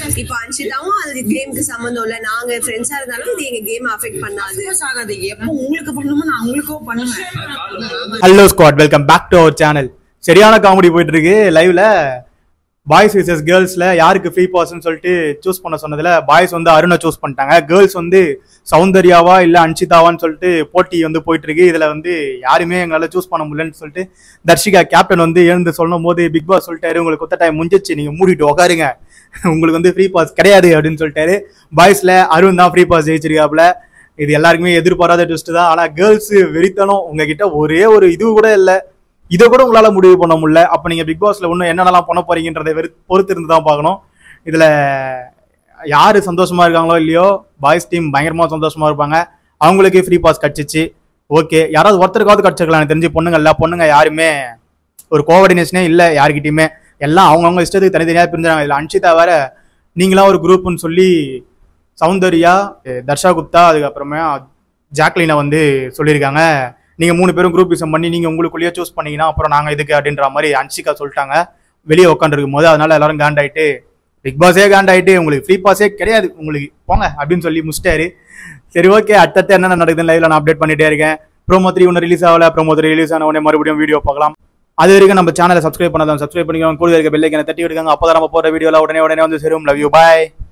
இப்ப அன்ஷிதாவும் அது கேமுக்கு சம்மந்தம் இல்ல நாங்க ஃப்ரெண்ட்ஸா இருந்தாலும் இது எங்க கேம் அஃபெக்ட் பண்ணாது Focus ஆகாது எப்போ உங்களுக்கு பண்ணணுமோ நான் உங்களுக்கோ பண்ணுவேன் hello squad welcome back to our channel சரியான காமெடி போயிட்டு இருக்கு லைவ்ல பாய்ஸ் விசஸ் கேர்ள்ஸ்ல யாருக்கு ஃப்ரீ பாஸ்ன்னு சொல்லிட்டு சூஸ் பண்ண சொன்னதுல பாய்ஸ் வந்து அருணை சூஸ் பண்ணிட்டாங்க கேர்ள்ஸ் வந்து சௌந்தர்யாவா இல்ல அன்ஷிதாவான்னு சொல்லிட்டு போட்டி வந்து போயிட்டு இருக்கு இதுல வந்து யாருமே எங்களால சூஸ் பண்ண முடியலன்னு சொல்லிட்டு தர்ஷிகா கேப்டன் வந்து எழுந்து சொல்லும் போது பிக் பாஸ் சொல்லிட்டாரு உங்களுக்கு கொத்த டைம் முடிஞ்சிச்சு நீங்க மூடிட்டு உட்காருங்க உங்களுக்கு வந்து ஃப்ரீ பாஸ் கிடையாது அப்படின்னு சொல்லிட்டாரு பாய்ஸ்ல அருண் தான் ஃப்ரீ பாஸ் ஜெயிச்சிருக்காப்ல இது எல்லாருக்குமே எதிர்பாராத ட்விஸ்ட் தான் ஆனா கேர்ள்ஸ் வெறித்தனம் உங்ககிட்ட ஒரே ஒரு இது கூட இல்ல இதை கூட உங்களால முடிவு பண்ண முடியல அப்ப நீங்க பிக் பாஸ்ல இன்னும் என்னென்னலாம் பண்ண போறீங்கன்றதை வெறு பொறுத்து இருந்து தான் பார்க்கணும் இதுல யாரு சந்தோஷமா இருக்காங்களோ இல்லையோ பாய்ஸ் டீம் பயங்கரமா சந்தோஷமா இருப்பாங்க அவங்களுக்கு ஃப்ரீ பாஸ் கிடைச்சிச்சு ஓகே யாராவது ஒருத்தருக்காவது கிடைச்சிருக்கலாம் எனக்கு தெரிஞ்சு பொண்ணுங்க இல்ல பொண்ணுங்க யாருமே ஒரு கோஆர்டினேஷனே இல்லை யாருக்கிட்டையுமே எல்லாம் அவங்கவுங்க இஷ்டத்துக்கு தனித்தனியாக பிரிஞ்சாங்க இதில் அன்ஷிதா வேற நீங்களா ஒரு குரூப்னு சொல்லி சௌந்தர்யா அஹ் தர்ஷா குப்தா அதுக்கப்புறமா ஜாக்லினை வந்து சொல்லியிருக்காங்க நீங்கள் மூணு பேரும் குரூப்பிசம் பண்ணி நீங்கள் உங்களுக்குள்ளேயே சூஸ் பண்ணீங்கன்னா அப்புறம் நாங்கள் இதுக்கு அப்படின்ற மாதிரி அன்ஷிகா சொல்லிட்டாங்க வெளியே உட்காந்துருக்கும் போது அதனால எல்லாரும் காண்டாயிட்டு பிக் பாஸே காண்டாயிட்டு உங்களுக்கு ஃப்ரீ பாஸே கிடையாது உங்களுக்கு போங்க அப்படின்னு சொல்லி முடிச்சிட்டாரு சரி ஓகே அடுத்தடுத்து என்னென்ன நடக்குதுன்னு லைவ்ல நான் அப்டேட் பண்ணிட்டே இருக்கேன் ப்ரோமோ த்ரீ ஒன்று ரிலீஸ் ஆகல ப்ரோமோ த்ரீ ரிலீஸ் ஆன உடனே மறுபடியும் வீடியோ பார்க்கலாம் அது வரைக்கும் நம்ம சேனலை சப்ஸ்கிரைப் பண்ணாதான் சப்ஸ்கிரைப் பண்ணிக்கோங்க கூட இருக்க பெல்லைக்கனை தட்டி விடுங்க அப்போ நம்ம போகிற வீடியோவில் உடனே உடனே வந்து சேரும் லவ் யூ பாய்